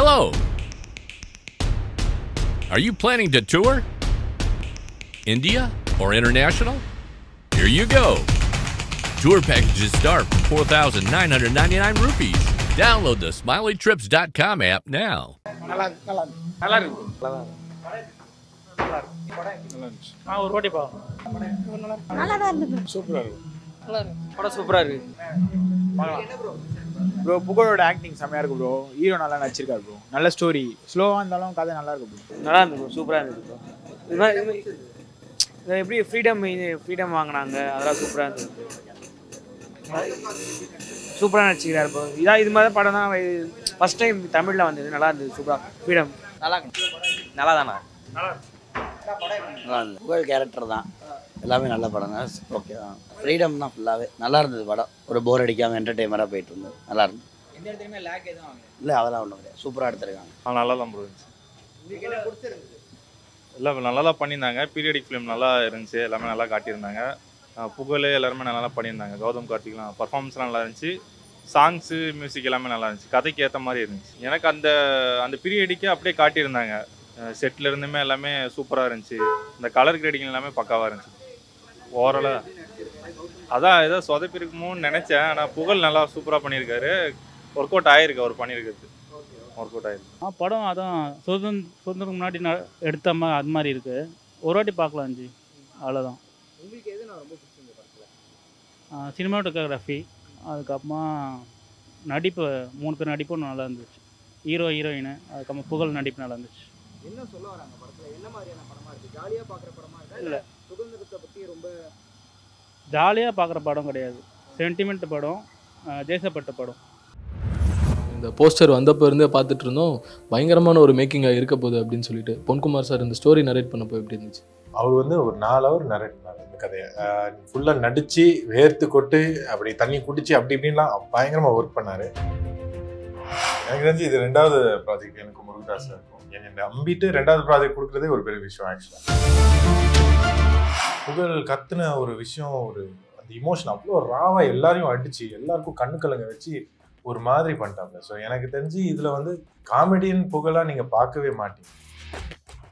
Hello. Are you planning to tour? India or international? Here you go. Tour packages start from 4,999 rupees. Download the smileytrips.com app now. நல்லா இருக்கு நல்லா இருக்கு நல்லா இருக்கு நல்லா இருந்துச்சு ஆ ஒரு வாட்டி பார்க்கலாம் நல்லா தான் இருந்தது சூப்பராக இருக்கும் நல்லா இருக்கு படம் சூப்பராக இருக்கு ப்ரோ புகழோட ஆக்டிங் செம்மையா இருக்கு ப்ரோ ஹீரோ நல்லா நடிச்சிருக்காரு ப்ரோ நல்ல ஸ்டோரி ஸ்லோவாக இருந்தாலும் கதை நல்லா இருக்கு ப்ரோ நல்லா இருந்தது ப்ரோ சூப்பராக இருந்தது ப்ரோ இது மாதிரி இது மாதிரி- இது எப்படி ஃப்ரீடம் ஃப்ரீடம் வாங்கினாங்க அதெல்லாம் சூப்பராக இருந்தது சூப்பராக நடிச்சிக்கிறாரு ப்ரோ இதான் இது மாதிரி படம் தான் ஃபர்ஸ்ட் டைம் தமிழில் வந்தது நல்லா இருந்தது சூப்பராக ஃப்ரீடம் நல்லா நல்லா தானே நல்லா இருந்தது புகழ் கேரக்டர் தான் எல்லாமே நல்ல படம் தான் ஓகே தான் ஃப்ரீடம் தான் ஃபுல்லாகவே நல்லா இருந்தது படம் ஒரு போர் அடிக்காமல் என்டர்டைமராக போயிட்டு இருந்தது நல்லா இருந்தது இல்லை அதெல்லாம் ஒன்றும் கிடையாது சூப்பராக எடுத்திருக்காங்க ஆ நல்லா தான் ப்ரோ இருந்துச்சு இல்லை நல்லா தான் பண்ணியிருந்தாங்க பீரியடிக் ஃபிலிம் நல்லா இருந்துச்சு எல்லாமே நல்லா காட்டியிருந்தாங்க ஆ, புகழ் எல்லாருமே நல்லா பண்ணியிருந்தாங்க கௌதம் கார்த்திக்லாம் பர்ஃபார்மன்ஸ்லாம் நல்லா இருந்துச்சு சாங்ஸு மியூசிக் எல்லாமே நல்லா இருந்துச்சு கதைக்கு ஏற்ற மாதிரி இருந்துச்சு எனக்கு அந்த அந்த பீரியடிக்கே அப்படியே காட்டியிருந்தாங்க செட்டில் இருந்துமே எல்லாமே சூப்பராக இருந்துச்சு இந்த கலர் கிரேடிங் எல்லாமே பக்காவாக இருந்துச்சு ஓவராலாக அதான் ஏதோ சொதப்பிருக்குமோன்னு நினச்சேன் ஆனால் புகழ் நல்லா சூப்பராக பண்ணியிருக்காரு ஒர்க் அவுட் ஆயிருக்கு அவர் பண்ணியிருக்கிறது ஒர்க் அவுட் ஆயிருக்கு ஆ படம் அதான் சுதந்திர சுதந்திரம் முன்னாடி ந எடுத்த மாதிரி அது மாதிரி இருக்கு ஒரு வாட்டி பார்க்கலாம் ஜி அவ்வளோதான் சினிமாட்டோகிராஃபி அதுக்கப்புறமா நடிப்பு மூணு பேர் நடிப்பும் நல்லா இருந்துச்சு ஹீரோ ஹீரோயின் அதுக்கப்புறமா புகழ் நடிப்பு நல்லா இருந்துச்சு என்ன சொல்ல வராங்க படத்துல என்ன மாதிரியான படமா இருக்கு ஜாலியா பாக்குற படமா இருக்கா இல்ல. சுதந்திரத்தை பத்தி ரொம்ப ஜாலியாக பார்க்குற படம் கிடையாது சென்டிமெண்ட் படம் ஆ, தேசப்பட்ட படம் இந்த போஸ்டர் வந்தப்போ இருந்தே பார்த்துட்டு இருந்தோம் பயங்கரமான ஒரு மேக்கிங்காக இருக்க போகுது அப்படின்னு சொல்லிட்டு பொன்குமார் சார் இந்த ஸ்டோரி நரேட் பண்ணப்போ எப்படி இருந்துச்சு அவர் வந்து ஒரு நாலு ஹவர் நரேட் பண்ணார் இந்த கதையை ஃபுல்லாக நடிச்சு வேர்த்து கொட்டு அப்படி தண்ணி குடிச்சு அப்படி இப்படின்லாம் பயங்கரமாக ஒர்க் பண்ணார் எனக்கு தெரிஞ்சு இது ரெண்டாவது ப்ராஜெக்ட் எனக்கு முருகதாஸ் இருக்கும் என்னை நம்பிட்டு ரெண்டாவது ப்ராஜெக்ட் கொடுக்குறதே ஒரு பெரிய விஷயம் ஆக்சுவலாக புகழ் கத்துன ஒரு விஷயம் ஒரு அந்த இமோஷன் அவ்வளோ ராவா எல்லாரையும் அடிச்சு எல்லாருக்கும் கண்ணு கலங்க வச்சு ஒரு மாதிரி பண்ணிட்டாங்க ஸோ எனக்கு தெரிஞ்சு இதில் வந்து காமெடியன் புகழாக நீங்கள் பார்க்கவே மாட்டீங்க